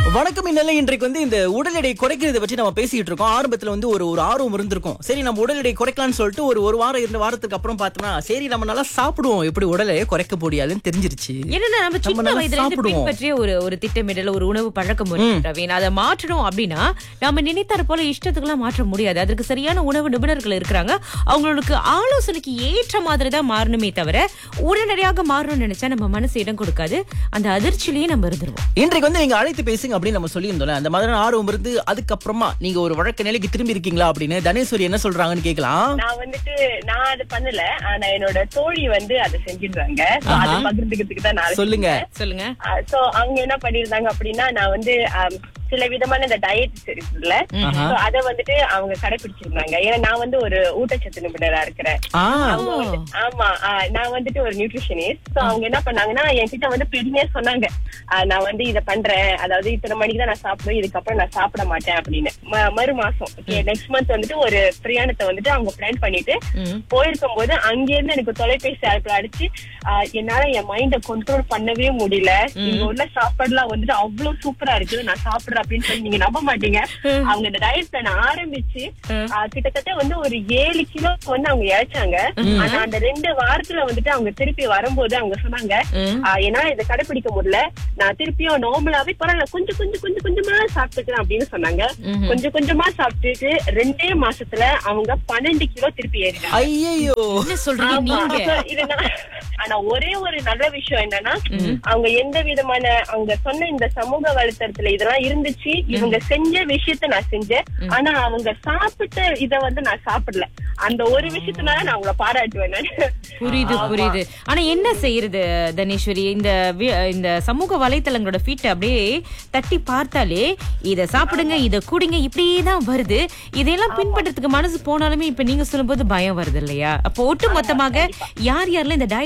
வணக்கம் இந்நிலை இன்றைக்கு வந்து இந்த உடல் எடை குறைக்கிறத பற்றி நம்ம பேசிட்டு இருக்கோம் ஆரம்பத்துல வந்து ஒரு ஒரு ஆர்வம் இருந்திருக்கும் சரி நம்ம உடல் எடை குறைக்கலாம்னு சொல்லிட்டு ஒரு ஒரு வாரம் இரண்டு வாரத்துக்கு அப்புறம் பார்த்தோம்னா சரி நம்ம நல்லா சாப்பிடுவோம் எப்படி உடல் எடையை குறைக்க முடியாதுன்னு தெரிஞ்சிருச்சு என்னன்னா நம்ம நம்ம சின்ன நல்லா வயதுல இருந்து சாப்பிடுவோம். பின்பற்றிய ஒரு ஒரு திட்டமிடல் ஒரு உணவு பழக்கம் முறை ரவீன் அதை மாற்றணும் அப்படின்னா நம்ம நினைத்தார போல இஷ்டத்துக்குலாம் மாற்ற முடியாது அதற்கு சரியான உணவு நிபுணர்கள் இருக்கிறாங்க அவங்களுக்கு ஆலோசனைக்கு ஏற்ற மாதிரி தான் மாறணுமே தவிர உடனடியாக மாறணும்னு நினைச்சா நம்ம மனசு இடம் கொடுக்காது அந்த அதிர்ச்சியிலேயே நம்ம இருந்துருவோம் இன்றைக்கு வந்து நீங்க அழைத்து பேசுங்க அப்படின்னு நம்ம சொல்லியிருந்தோம்ல அந்த மாதிரி ஆர்வம் இருந்து அதுக்கப்புறமா நீங்க ஒரு வழக்க நிலைக்கு திரும்பி இருக்கீங்களா அப்படின்னு தனேஸ்வரி என்ன சொல்றாங்கன்னு கேட்கலாம் நான் வந்துட்டு நான் அது பண்ணல ஆனா என்னோட தோழி வந்து அதை செஞ்சிடுறாங்க So, அது ஆஹா. பகிர்ந்துக்கிறதுக்கு தான் நான் சொல்லுங்க சொல்லுங்க சோ அவங்க என்ன பண்ணிருந்தாங்க அப்படின்னா நான் வந்து ஆம், சில விதமான இந்த டயட் இருக்குல்ல ஆஹா. So, அத வந்துட்டு அவங்க கடைபிடிச்சிருந்தாங்க ஏன்னா நான் வந்து ஒரு ஊட்டச்சத்து நிபுணரா இருக்கிறேன் ஆ அவங்க வந்து- ஆமா ஆ, நான் வந்துட்டு ஒரு நியூட்ரிஷனிஸ்ட் சோ அவங்க என்ன பண்ணாங்கன்னா என்கிட்ட வந்து பெருமையா சொன்னாங்க ஆ, நான் வந்து இத பண்றேன் அதாவது இத்தனை மணிக்கு தான் நான் சாப்பிடுவேன் இதுக்கப்புறம் நான் சாப்பிட மாட்டேன் அப்படின்னு ம- மறு மாசம் நெக்ஸ்ட் மந்த் வந்துட்டு ஒரு பிரயாணத்தை வந்துட்டு அவங்க பிளான் பண்ணிட்டு ம். போயிருக்கும் போது அங்க இருந்து எனக்கு தொலைபேசி அழைப்புல அடிச்சு ஆ, என்னால என் மைண்ட கண்ட்ரோல் பண்ணவே முடியல இங்க உள்ள சாப்பாடுலாம் வந்துட்டு அவ்வளவு சூப்பரா இருக்கு நான் சாப்பிடுறேன் அப்படின்னு சொல்லி நீங்க நம்ப மாட்டீங்க அவங்க இந்த டயட் பிளான் ஆரம்பிச்சு ஆ, கிட்டத்தட்ட வந்து ஒரு ஏழு கிலோ வந்து அவங்க இழைச்சாங்க ஆனா அந்த ரெண்டு வாரத்துல வந்துட்டு அவங்க திருப்பி வரும்போது அவங்க சொன்னாங்க ம். ஆ, என்னால இதை கடைபிடிக்க முடியல நான் திருப்பியும் நார்மலாவே பரவாயில்ல கொஞ்சம் கொஞ்சம் கொஞ்சம் கொஞ்சமா சாப்பிட்டுக்கிறேன் அப்படின்னு சொன்னாங்க கொஞ்சம் கொஞ்சமா சாப்பிட்டுட்டு ரெண்டே மாசத்துல அவங்க பன்னெண்டு கிலோ திருப்பி ஏறினாங்க ஐயோ என்ன சொல்றீங்க ஆமா. நீங்க So, இது நான்- ஆனா ஒரே ஒரு நல்ல விஷயம் என்னன்னா அவங்க எந்த விதமான அவங்க சொன்ன இந்த சமூக வலைத்தளத்துல இதெல்லாம் இருந்துச்சு இவங்க செஞ்ச விஷயத்த நான் செஞ்சேன் ஆனா அவங்க சாப்பிட்ட இத வந்து நான் சாப்பிடல அந்த ஒரு விஷயத்தினால நான் அவங்கள பாராட்டுவேன் நானு. புரியுது ஆமா. புரியுது ஆனா என்ன செய்யறது தனேஸ்வரி இந்த வி- இந்த சமூக வலைத்தளங்களோட ஃபீட் அப்படியே தட்டி பார்த்தாலே இத சாப்பிடுங்க இத குடிங்க இப்படியே தான் வருது இதையெல்லாம் பின்பற்றதுக்கு மனசு போனாலுமே இப்ப நீங்க சொல்லும்போது பயம் வருது இல்லையா அப்போ ஒட்டு மொத்தமாக யார் யாரெல்லாம் இந்த டயட்